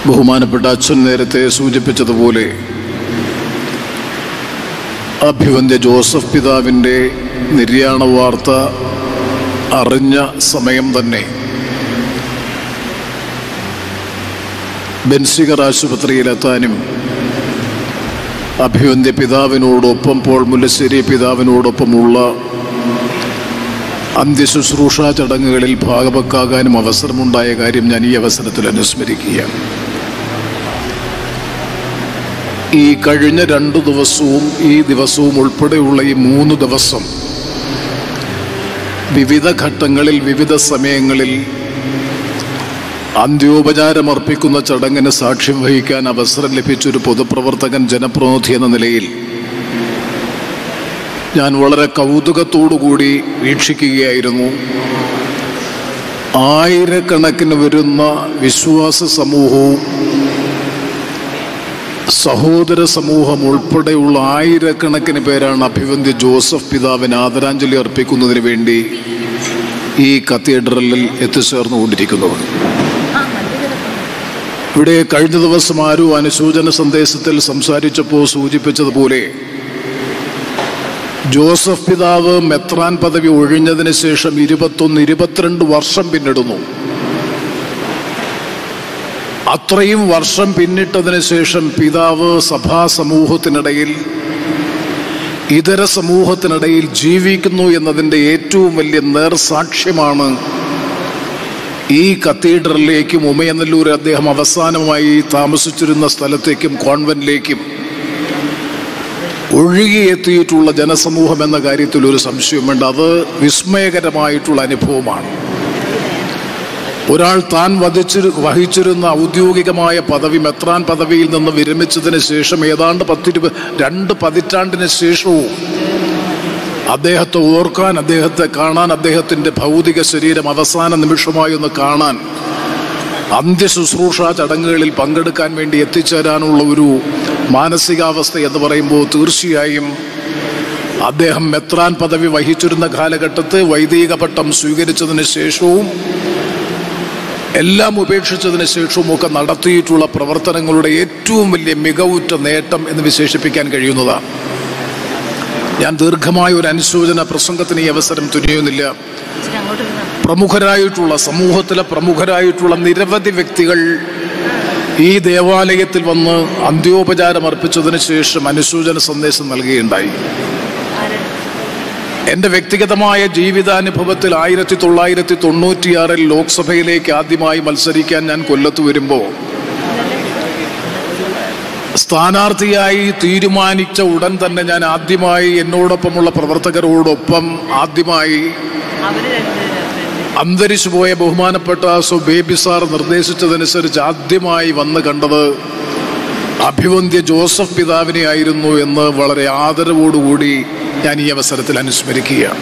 ബഹുമാനപ്പെട്ട അച്ഛൻ നേരത്തെ സൂചിപ്പിച്ചതുപോലെ അഭിവന്ദ്യ ജോസഫ് പിതാവിൻ്റെ നിര്യാണ വാർത്ത അറിഞ്ഞ സമയം തന്നെ ബെൻസിഗർ ആശുപത്രിയിലെത്താനും അഭിവന്ദ്യ പിതാവിനോടൊപ്പം പോൾ മുല്ലശ്ശേരി പിതാവിനോടൊപ്പമുള്ള അന്ത്യശുശ്രൂഷാ ചടങ്ങുകളിൽ ഭാഗവക്കാകാനും അവസരമുണ്ടായ കാര്യം ഞാൻ ഈ അവസരത്തിൽ അനുസ്മരിക്കുകയാണ് ഈ കഴിഞ്ഞ രണ്ടു ദിവസവും ഈ ദിവസവും ഉൾപ്പെടെയുള്ള ഈ മൂന്ന് ദിവസം വിവിധ ഘട്ടങ്ങളിൽ വിവിധ സമയങ്ങളിൽ അന്ത്യോപചാരമർപ്പിക്കുന്ന ചടങ്ങിന് സാക്ഷ്യം വഹിക്കാൻ അവസരം ലഭിച്ചൊരു പൊതുപ്രവർത്തകൻ ജനപ്രതിനിധി എന്ന നിലയിൽ ഞാൻ വളരെ കൗതുകത്തോടുകൂടി വീക്ഷിക്കുകയായിരുന്നു ആയിരക്കണക്കിന് വരുന്ന വിശ്വാസ സമൂഹവും സഹോദര സമൂഹം ഉൾപ്പെടെയുള്ള ആയിരക്കണക്കിന് പേരാണ് അഭിവന്ദ്യ ജോസഫ് പിതാവിന് ആദരാഞ്ജലി അർപ്പിക്കുന്നതിന് വേണ്ടി ഈ കത്തീഡ്രലിൽ എത്തിച്ചേർന്നുകൊണ്ടിരിക്കുന്നത് ഇവിടെ കഴിഞ്ഞ ദിവസം ആരും അനുശോചന സന്ദേശത്തിൽ സംസാരിച്ചപ്പോൾ സൂചിപ്പിച്ചതുപോലെ ജോസഫ് പിതാവ് മെത്രാൻ പദവി ഒഴിഞ്ഞതിന് ശേഷം ഇരുപത്തൊന്ന് ഇരുപത്തിരണ്ട് വർഷം പിന്നിടുന്നു അത്രയും വർഷം പിന്നിട്ടതിന് ശേഷം പിതാവ് സഭാ സമൂഹത്തിനിടയിൽ ഇതര സമൂഹത്തിനിടയിൽ ജീവിക്കുന്നു എന്നതിൻ്റെ ഏറ്റവും വലിയ നേർസാക്ഷ്യമാണ് ഈ കത്തീഡ്രലിലേക്കും ഉമയനല്ലൂർ അദ്ദേഹം അവസാനമായി താമസിച്ചിരുന്ന സ്ഥലത്തേക്കും കോൺവെന്റിലേക്കും ഒഴുകിയെത്തിയിട്ടുള്ള ജനസമൂഹം എന്ന കാര്യത്തിൽ ഒരു സംശയം വേണ്ട അത് വിസ്മയകരമായിട്ടുള്ള അനുഭവമാണ് ഒരാൾ താൻ വധിച്ചിരു വഹിച്ചിരുന്ന ഔദ്യോഗികമായ പദവി മെത്രാൻ പദവിയിൽ നിന്ന് വിരമിച്ചതിന് ശേഷം ഏതാണ്ട് പത്തിരുപത് രണ്ട് പതിറ്റാണ്ടിന് ശേഷവും അദ്ദേഹത്തെ ഓർക്കാൻ അദ്ദേഹത്തെ കാണാൻ അദ്ദേഹത്തിൻ്റെ ഭൗതിക ശരീരം അവസാന നിമിഷമായി ഒന്ന് കാണാൻ അന്ത്യശുശ്രൂഷ ചടങ്ങുകളിൽ പങ്കെടുക്കാൻ വേണ്ടി എത്തിച്ചേരാനുള്ള ഒരു മാനസികാവസ്ഥ എന്ന് പറയുമ്പോൾ തീർച്ചയായും അദ്ദേഹം മെത്രാൻ പദവി വഹിച്ചിരുന്ന കാലഘട്ടത്ത് വൈദിക പട്ടം സ്വീകരിച്ചതിന് ശേഷവും എല്ലാം ഉപേക്ഷിച്ചതിന് ശേഷവും ഒക്കെ നടത്തിയിട്ടുള്ള പ്രവർത്തനങ്ങളുടെ ഏറ്റവും വലിയ മികവുറ്റ നേട്ടം എന്ന് വിശേഷിപ്പിക്കാൻ കഴിയുന്നതാണ് ഞാൻ ദീർഘമായ ഒരു അനുശോചന പ്രസംഗത്തിന് ഈ അവസരം തുനിയുന്നില്ല പ്രമുഖരായിട്ടുള്ള സമൂഹത്തിലെ പ്രമുഖരായിട്ടുള്ള നിരവധി വ്യക്തികൾ ഈ ദേവാലയത്തിൽ വന്ന് അന്ത്യോപചാരം അർപ്പിച്ചതിന് ശേഷം അനുശോചന സന്ദേശം നൽകുകയുണ്ടായി എൻ്റെ വ്യക്തിഗതമായ ജീവിതാനുഭവത്തിൽ ആയിരത്തി തൊള്ളായിരത്തി തൊണ്ണൂറ്റിയാറിൽ ലോക്സഭയിലേക്ക് ആദ്യമായി മത്സരിക്കാൻ ഞാൻ കൊല്ലത്ത് വരുമ്പോൾ സ്ഥാനാർത്ഥിയായി തീരുമാനിച്ച ഉടൻ തന്നെ ഞാൻ ആദ്യമായി എന്നോടൊപ്പമുള്ള പ്രവർത്തകരോടൊപ്പം ആദ്യമായി അന്തരിച്ചു പോയ ബഹുമാനപ്പെട്ട സോ ബേബി സാർ നിർദ്ദേശിച്ചതനുസരിച്ച് ആദ്യമായി വന്ന് കണ്ടത് അഭിവന്ദ്യ ജോസഫ് പിതാവിനെ ആയിരുന്നു എന്ന് വളരെ ആദരവോടുകൂടി ഞാൻ ഈ അവസരത്തിൽ അനുസ്മരിക്കുകയാണ്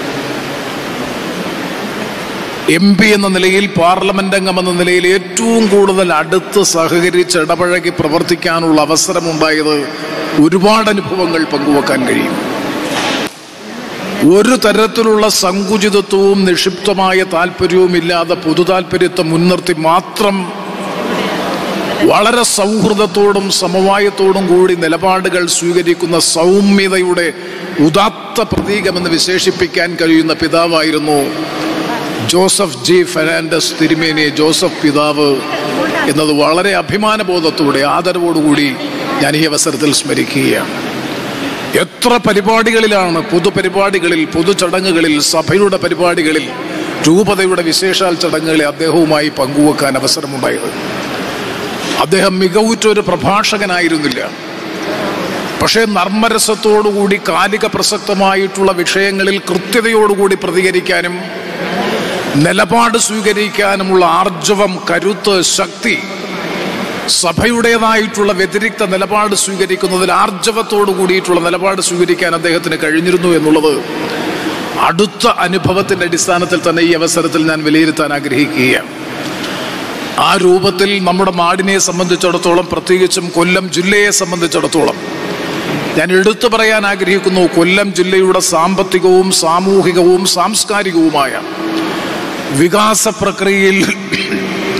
എം പി എന്ന നിലയിൽ പാർലമെന്റ് അംഗം എന്ന നിലയിൽ ഏറ്റവും കൂടുതൽ അടുത്ത് സഹകരിച്ച് ഇടപഴകി പ്രവർത്തിക്കാനുള്ള അവസരമുണ്ടായത് ഒരുപാട് അനുഭവങ്ങൾ പങ്കുവെക്കാൻ കഴിയും ഒരു തരത്തിലുള്ള സങ്കുചിതത്വവും നിക്ഷിപ്തമായ താല്പര്യവും ഇല്ലാതെ പൊതു താല്പര്യത്തെ മുൻനിർത്തി മാത്രം വളരെ സൗഹൃദത്തോടും സമവായത്തോടും കൂടി നിലപാടുകൾ സ്വീകരിക്കുന്ന സൗമ്യതയുടെ ഉദാത്ത പ്രതീകമെന്ന് വിശേഷിപ്പിക്കാൻ കഴിയുന്ന പിതാവായിരുന്നു ജോസഫ് ജി ഫെർണാണ്ടസ് തിരുമേനി ജോസഫ് പിതാവ് എന്നത് വളരെ അഭിമാനബോധത്തോടെ ആദരവോടുകൂടി ഞാൻ ഈ അവസരത്തിൽ സ്മരിക്കുകയാണ് എത്ര പരിപാടികളിലാണ് പൊതുപരിപാടികളിൽ പൊതുചടങ്ങുകളിൽ സഭയുടെ പരിപാടികളിൽ രൂപതയുടെ വിശേഷാൽ ചടങ്ങുകളെ അദ്ദേഹവുമായി പങ്കുവെക്കാൻ അവസരമുണ്ടായത് അദ്ദേഹം മികവുറ്റൊരു പ്രഭാഷകനായിരുന്നില്ല പക്ഷേ നർമ്മരസത്തോടുകൂടി കാലിക പ്രസക്തമായിട്ടുള്ള വിഷയങ്ങളിൽ കൃത്യതയോടുകൂടി പ്രതികരിക്കാനും നിലപാട് സ്വീകരിക്കാനുമുള്ള ആർജവം കരുത്ത് ശക്തി സഭയുടേതായിട്ടുള്ള വ്യതിരിക്ത നിലപാട് സ്വീകരിക്കുന്നതിൽ ആർജവത്തോടു കൂടിയിട്ടുള്ള നിലപാട് സ്വീകരിക്കാൻ അദ്ദേഹത്തിന് കഴിഞ്ഞിരുന്നു എന്നുള്ളത് അടുത്ത അനുഭവത്തിന്റെ അടിസ്ഥാനത്തിൽ തന്നെ ഈ അവസരത്തിൽ ഞാൻ വിലയിരുത്താൻ ആഗ്രഹിക്കുകയാണ് ആ രൂപത്തിൽ നമ്മുടെ നാടിനെ സംബന്ധിച്ചിടത്തോളം പ്രത്യേകിച്ചും കൊല്ലം ജില്ലയെ സംബന്ധിച്ചിടത്തോളം ഞാൻ എടുത്തു പറയാൻ ആഗ്രഹിക്കുന്നു കൊല്ലം ജില്ലയുടെ സാമ്പത്തികവും സാമൂഹികവും സാംസ്കാരികവുമായ വികാസ പ്രക്രിയയിൽ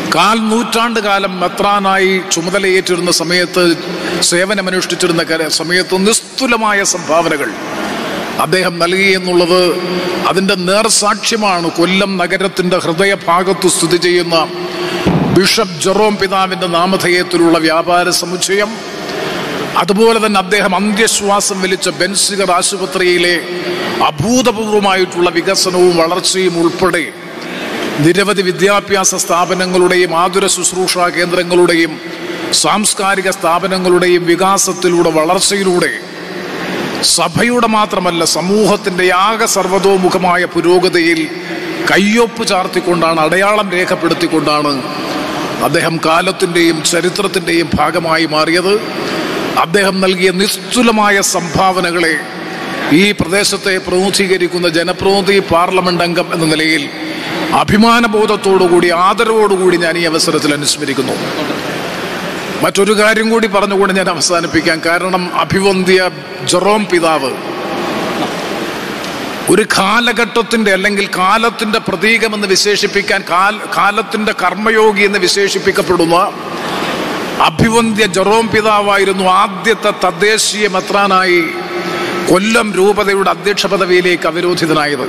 കാൽ നൂറ്റാണ്ട് കാലം മെത്രാനായി ചുമതലയേറ്റിരുന്ന സമയത്ത് സേവനമനുഷ്ഠിച്ചിരുന്ന കര- സമയത്ത് നിസ്തുലമായ സംഭാവനകൾ അദ്ദേഹം നൽകി എന്നുള്ളത് അതിൻ്റെ നേർസാക്ഷ്യമാണ് കൊല്ലം നഗരത്തിൻ്റെ ഹൃദയഭാഗത്ത് സ്ഥിതി ചെയ്യുന്ന ബിഷപ്പ് ജെറോം പിതാവിൻ്റെ നാമധേയത്തിലുള്ള വ്യാപാര സമുച്ചയം അതുപോലെ തന്നെ അദ്ദേഹം അന്ത്യശ്വാസം വലിച്ച ബെൻസിഗർ ആശുപത്രിയിലെ അഭൂതപൂർവമായിട്ടുള്ള വികസനവും വളർച്ചയും ഉൾപ്പെടെ നിരവധി വിദ്യാഭ്യാസ സ്ഥാപനങ്ങളുടെയും ആതുര ശുശ്രൂഷാ കേന്ദ്രങ്ങളുടെയും സാംസ്കാരിക സ്ഥാപനങ്ങളുടെയും വികാസത്തിലൂടെ വളർച്ചയിലൂടെ സഭയുടെ മാത്രമല്ല സമൂഹത്തിന്റെ ആകെ സർവതോമുഖമായ പുരോഗതിയിൽ കയ്യൊപ്പ് ചാർത്തിക്കൊണ്ടാണ് അടയാളം രേഖപ്പെടുത്തിക്കൊണ്ടാണ് അദ്ദേഹം കാലത്തിൻ്റെയും ചരിത്രത്തിൻ്റെയും ഭാഗമായി മാറിയത് അദ്ദേഹം നൽകിയ നിസ്തുലമായ സംഭാവനകളെ ഈ പ്രദേശത്തെ പ്രതിനിധീകരിക്കുന്ന ജനപ്രതിനിധി പാർലമെന്റ് അംഗം എന്ന നിലയിൽ അഭിമാനബോധത്തോടുകൂടി ആദരവോടുകൂടി ഞാൻ ഈ അവസരത്തിൽ അനുസ്മരിക്കുന്നു മറ്റൊരു കാര്യം കൂടി പറഞ്ഞുകൊണ്ട് ഞാൻ അവസാനിപ്പിക്കാം കാരണം അഭിവന്ധ്യ ജെറോം പിതാവ് ഒരു കാലഘട്ടത്തിന്റെ അല്ലെങ്കിൽ കാലത്തിന്റെ പ്രതീകമെന്ന് വിശേഷിപ്പിക്കാൻ കാൽ കാലത്തിന്റെ കർമ്മയോഗി എന്ന് വിശേഷിപ്പിക്കപ്പെടുന്ന അഭിവന്ധ്യ ജെറോം പിതാവായിരുന്നു ആദ്യത്തെ തദ്ദേശീയ മെത്രാനായി കൊല്ലം രൂപതയുടെ അധ്യക്ഷ പദവിയിലേക്ക് അവരോധിതനായത്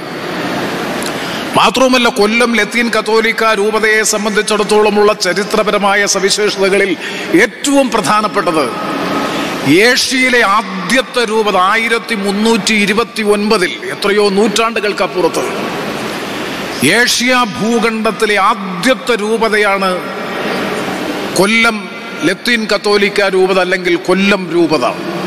മാത്രവുമല്ല കൊല്ലം ലത്തീൻ കത്തോലിക്ക രൂപതയെ സംബന്ധിച്ചിടത്തോളമുള്ള ചരിത്രപരമായ സവിശേഷതകളിൽ ഏറ്റവും പ്രധാനപ്പെട്ടത് ഏഷ്യയിലെ ആദ്യത്തെ രൂപത ആയിരത്തി മുന്നൂറ്റി ഇരുപത്തി ഒൻപതിൽ എത്രയോ നൂറ്റാണ്ടുകൾക്കപ്പുറത്ത് ഏഷ്യ ഭൂഖണ്ഡത്തിലെ ആദ്യത്തെ രൂപതയാണ് കൊല്ലം ലത്തീൻ കത്തോലിക്ക രൂപത അല്ലെങ്കിൽ കൊല്ലം രൂപത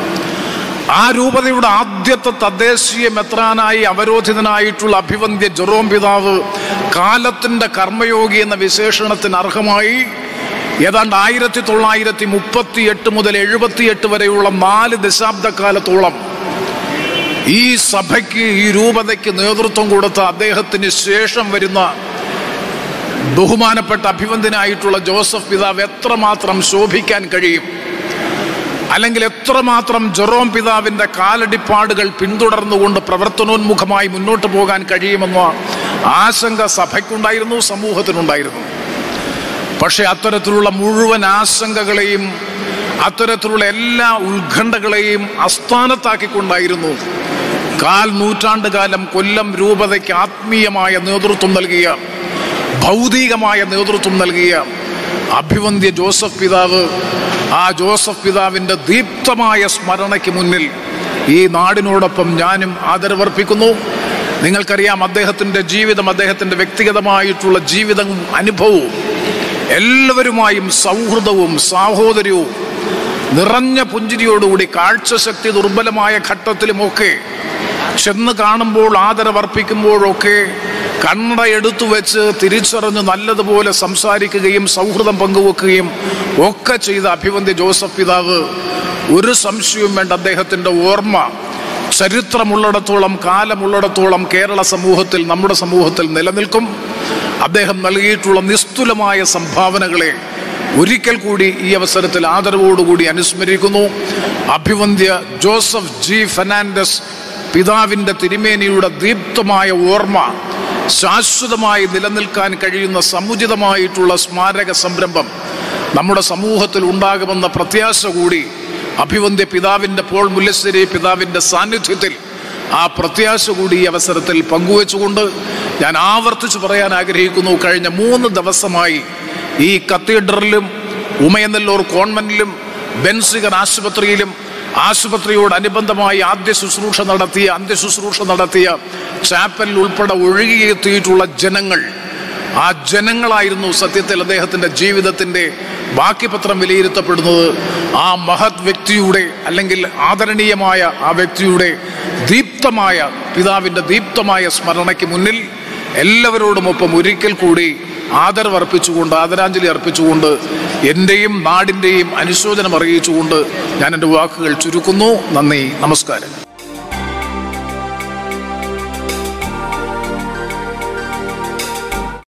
ആ രൂപതയുടെ ആദ്യത്തെ തദ്ദേശീയ മെത്രാനായി അവരോധിതനായിട്ടുള്ള അഭിവന്ധ്യ ജെറോം പിതാവ് കാലത്തിന്റെ കർമ്മയോഗി എന്ന വിശേഷണത്തിന് അർഹമായി ഏതാണ്ട് ആയിരത്തി തൊള്ളായിരത്തി മുപ്പത്തി എട്ട് മുതൽ എഴുപത്തിയെട്ട് വരെയുള്ള നാല് ദശാബ്ദക്കാലത്തോളം ഈ സഭയ്ക്ക് ഈ രൂപതയ്ക്ക് നേതൃത്വം കൊടുത്ത അദ്ദേഹത്തിന് ശേഷം വരുന്ന ബഹുമാനപ്പെട്ട അഭിവന്ദനായിട്ടുള്ള ജോസഫ് പിതാവ് എത്രമാത്രം ശോഭിക്കാൻ കഴിയും അല്ലെങ്കിൽ എത്രമാത്രം ജെറോം പിതാവിന്റെ കാലടിപ്പാടുകൾ പിന്തുടർന്നുകൊണ്ട് പ്രവർത്തനോന്മുഖമായി മുന്നോട്ട് പോകാൻ കഴിയുമെന്ന ആശങ്ക സഭയ്ക്കുണ്ടായിരുന്നു സമൂഹത്തിനുണ്ടായിരുന്നു പക്ഷെ അത്തരത്തിലുള്ള മുഴുവൻ ആശങ്കകളെയും അത്തരത്തിലുള്ള എല്ലാ ഉത്കണ്ഠകളെയും അസ്ഥാനത്താക്കിക്കൊണ്ടായിരുന്നു കാൽ നൂറ്റാണ്ട് കാലം കൊല്ലം രൂപതയ്ക്ക് ആത്മീയമായ നേതൃത്വം നൽകിയ ഭൗതികമായ നേതൃത്വം നൽകിയ അഭിവന്ധ്യ ജോസഫ് പിതാവ് ആ ജോസഫ് പിതാവിന്റെ ദീപ്തമായ സ്മരണയ്ക്ക് മുന്നിൽ ഈ നാടിനോടൊപ്പം ഞാനും ആദരവർപ്പിക്കുന്നു നിങ്ങൾക്കറിയാം അദ്ദേഹത്തിന്റെ ജീവിതം അദ്ദേഹത്തിന്റെ വ്യക്തിഗതമായിട്ടുള്ള ജീവിതവും അനുഭവവും എല്ലാവരുമായും സൗഹൃദവും സാഹോദര്യവും നിറഞ്ഞ പുഞ്ചിരിയോടുകൂടി കാഴ്ചശക്തി ദുർബലമായ ഘട്ടത്തിലുമൊക്കെ ചെന്ന് കാണുമ്പോൾ ആദരവർപ്പിക്കുമ്പോഴൊക്കെ കണ്ണട എടുത്തു വെച്ച് തിരിച്ചറിഞ്ഞ് നല്ലതുപോലെ സംസാരിക്കുകയും സൗഹൃദം പങ്കുവെക്കുകയും ഒക്കെ ചെയ്ത അഭിവന്ധ്യ ജോസഫ് പിതാവ് ഒരു സംശയവും വേണ്ട അദ്ദേഹത്തിന്റെ ഓർമ്മ ചരിത്രമുള്ളിടത്തോളം കാലമുള്ളിടത്തോളം കേരള സമൂഹത്തിൽ നമ്മുടെ സമൂഹത്തിൽ നിലനിൽക്കും അദ്ദേഹം നൽകിയിട്ടുള്ള നിസ്തുലമായ സംഭാവനകളെ ഒരിക്കൽ കൂടി ഈ അവസരത്തിൽ ആദരവോടുകൂടി അനുസ്മരിക്കുന്നു അഭിവന്ധ്യ ജോസഫ് ജി ഫെർണാണ്ടസ് പിതാവിന്റെ തിരുമേനിയുടെ ദീപ്തമായ ഓർമ്മ ശാശ്വതമായി നിലനിൽക്കാൻ കഴിയുന്ന സമുചിതമായിട്ടുള്ള സ്മാരക സംരംഭം നമ്മുടെ സമൂഹത്തിൽ ഉണ്ടാകുമെന്ന പ്രത്യാശ കൂടി അഭിവന്ധ്യ പിതാവിന്റെ പോൾ മുല്ലശ്ശേരി പിതാവിന്റെ സാന്നിധ്യത്തിൽ ആ പ്രത്യാശ കൂടി ഈ അവസരത്തിൽ പങ്കുവെച്ചുകൊണ്ട് ഞാൻ ആവർത്തിച്ച് പറയാൻ ആഗ്രഹിക്കുന്നു കഴിഞ്ഞ മൂന്ന് ദിവസമായി ഈ കത്തീഡ്രലിലും ഉമയനെല്ലൂർ കോൺവെന്റിലും ബെൻസിഗർ ആശുപത്രിയിലും ആശുപത്രിയോടനുബന്ധമായി ആദ്യ ശുശ്രൂഷ നടത്തിയ അന്ത്യശുശ്രൂഷ നടത്തിയ ചാപ്പലിൽ ഉൾപ്പെടെ ഒഴുകിയെത്തിയിട്ടുള്ള ജനങ്ങൾ ആ ജനങ്ങളായിരുന്നു സത്യത്തിൽ അദ്ദേഹത്തിന്റെ ജീവിതത്തിന്റെ ബാക്കി പത്രം വിലയിരുത്തപ്പെടുന്നത് ആ മഹത് വ്യക്തിയുടെ അല്ലെങ്കിൽ ആദരണീയമായ ആ വ്യക്തിയുടെ ദീപ്തമായ പിതാവിന്റെ ദീപ്തമായ സ്മരണയ്ക്ക് മുന്നിൽ എല്ലാവരോടുമൊപ്പം ഒരിക്കൽ കൂടി ആദരവ് അർപ്പിച്ചുകൊണ്ട് ആദരാഞ്ജലി അർപ്പിച്ചുകൊണ്ട് എൻ്റെയും നാടിൻ്റെയും അനുശോചനം അറിയിച്ചുകൊണ്ട് ഞാൻ എൻ്റെ വാക്കുകൾ ചുരുക്കുന്നു നന്ദി നമസ്കാരം